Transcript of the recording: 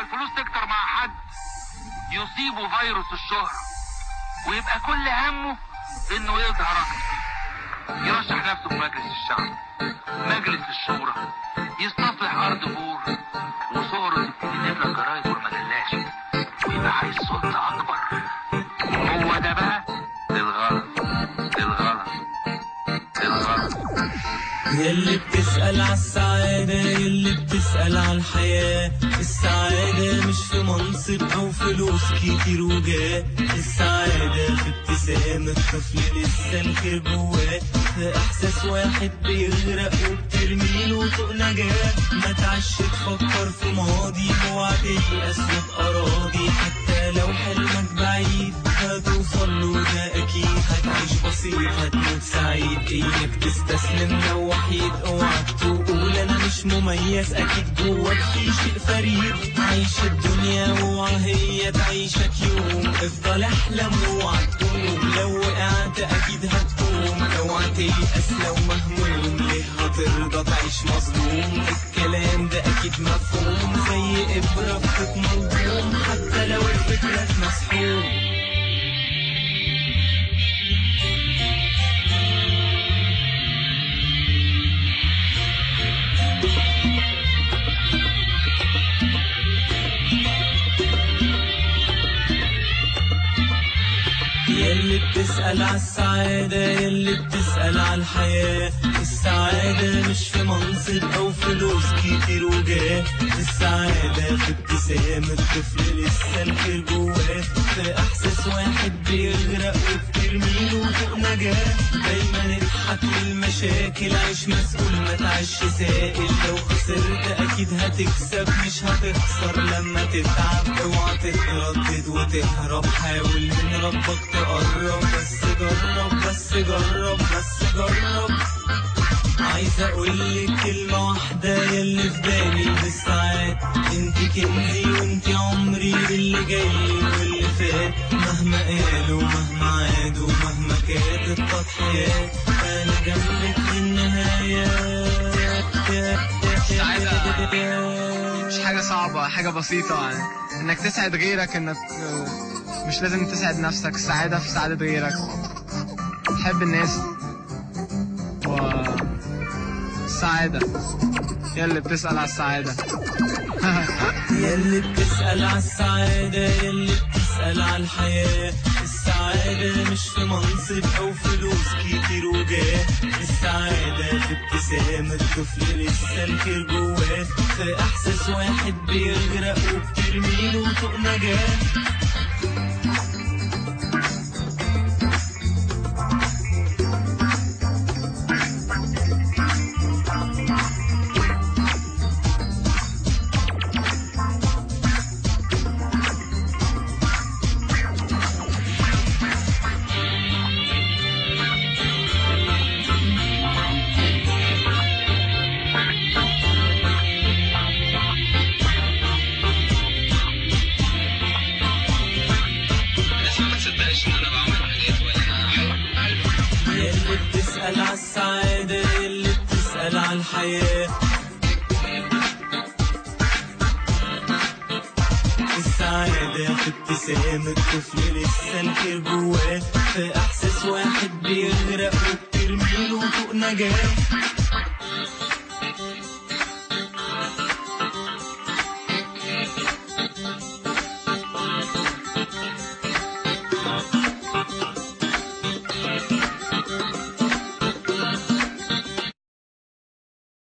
الفلوس تكتر مع حد يصيبه فيروس الشهرة ويبقى كل همه انه يظهر اكتر يرشح نفسه في مجلس الشعب مجلس الشورى يستصلح ارض بور وصوره تبتدي تملى الجرايد والمجلات ويبقى عايز سلطة اكبر هو ده بقى الغلط الغلط الغلط يلي بتسأل عالسعادة يلي بتسأل عالحياة السعادة مش في منصب أو فلوس كتير وجاه السعادة في ابتسامة طفل لسه الخير جواه في إحساس واحد بيغرق وبترميله طوق نجاة ما تعش تفكر في ماضي اوعى تيأس وبأراضي حتى لو حلمك بعيد هتوصل له ده أكيد هتعيش بسيط هتموت سعيد إياك تستسلم لو وحيد اوعى تقول أنا مش مميز أكيد جواك في شيء فريد عيش الدنيا اوعى هي تعيشك يوم افضل احلم اوعى تقوم لو وقعت أكيد هتقوم اوعى تيأس لو مهموم ليه هترضى تعيش مظلوم الكلام ده أكيد مفهوم زي إبرة في خيط ملضوم حتى لو فكرك مسحوم يلي بتسأل عالسعادة يلي بتسأل عالحياة السعادة مش في منصب أو فلوس كتير وجاه السعادة في ابتسامة طفل لسه الخير جواه في إحساس واحد بيغرق وبترميله فوق نجاة دايما اضحك للمشاكل عيش مسؤول ما تعيش سائل لو خسرت أكيد هتكسب مش هتخسر لما تتعب اوعى تتردد وتهرب حاول من ربك تقرب بس جرب بس جرب بس جرب عايز اقولك كلمة واحدة يلي في بالي بالساعات انت كنزي وانت عمري اللي جاي واللي فات مهما قالوا مهما عادوا مهما كانت التضحيات انا جنبك في النهاية مش حاجة صعبة حاجة بسيطة يعني انك تسعد غيرك انك آه، مش لازم تسعد نفسك السعادة في سعادة غيرك تحب الناس و السعادة يلي بتسأل على السعادة يلي بتسأل عالسعادة يلي بتسأل عالحياة السعادة مش في منصب أو فلوس كتير وجاه السعادة في ابتسامة طفل لسه الخير جواه في إحساس واحد بيغرق وبترميله فوق نجاة الناس ما تصدقش ان انا بعمل حاجات ولا يلي بتسأل عالسعادة يلي بتسأل عالحياة السعادة في ابتسامة طفل لسه الخير جواه في إحساس واحد بيغرق وبترميله فوق نجاة